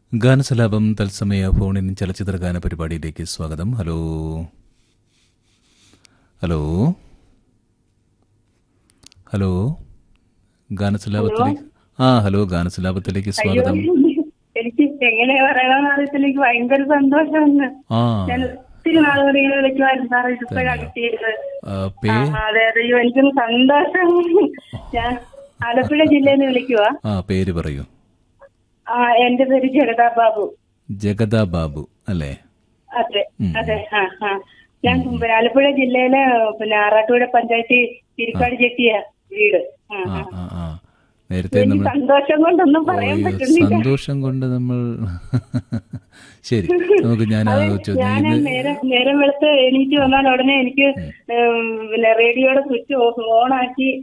ഗാനസലാപം തത്സമയ ഫോണിൻ ചലച്ചിത്ര ഗാന പരിപാടിയിലേക്ക് സ്വാഗതം ഹലോ ഹലോ ഹലോ ഗാനസലാപത്തിലേക്ക് ആ ഹലോ ഗാനസലാപത്തിലേക്ക് സ്വാഗതം എനിക്ക് എങ്ങനെ പറയണമെന്ന് അറിയത്തില്ല എനിക്ക് ഭയങ്കര സന്തോഷമാണ് ആ ഞാൻ ഒത്തിരി നാളുകൂടി ഇങ്ങനെ വിളിക്കുമായിരുന്നു സാർ ഇപ്പോഴാണ് കിട്ടിയത് ആ, പേ ആ, അതെ അതെ അയ്യോ എനിക്കും സന്തോഷം ഞാൻ ആലപ്പുഴ ജില്ലയിൽ നിന്ന് വിളിക്കുക ആ പേര് പറയൂ ആ എന്റെ പേര് ജഗതാ ബാബു ജഗദ ബാബു അല്ലേ അതെ അതെ ആ ആ ഞാൻ പിന്നെ ആലപ്പുഴ ജില്ലയിലെ പിന്നെ ആറാട്ടുപുഴ പഞ്ചായത്ത് തിരുക്കാട് ചെട്ടിയ വീട് ആ, ആ ആ. ആ ആ നേരത്തെ എനിക്ക് നമ്മൾ സന്തോഷം കൊണ്ടൊന്നും പറയാൻ ഓ, പറ്റുന്നില്ല സന്തോഷം കൊണ്ട് നമ്മൾ ശരി നമുക്ക് ഞാൻ ആ ചോദ്യം ഞാൻ ഇന്ന് നേരം നേരം വെളുത്ത് എണീറ്റ് വന്നാൽ ഉടനെ എനിക്ക് ഉം, പിന്നെ റേഡിയോയുടെ സ്വിച്ച് ഓഫ് ഓണാക്കി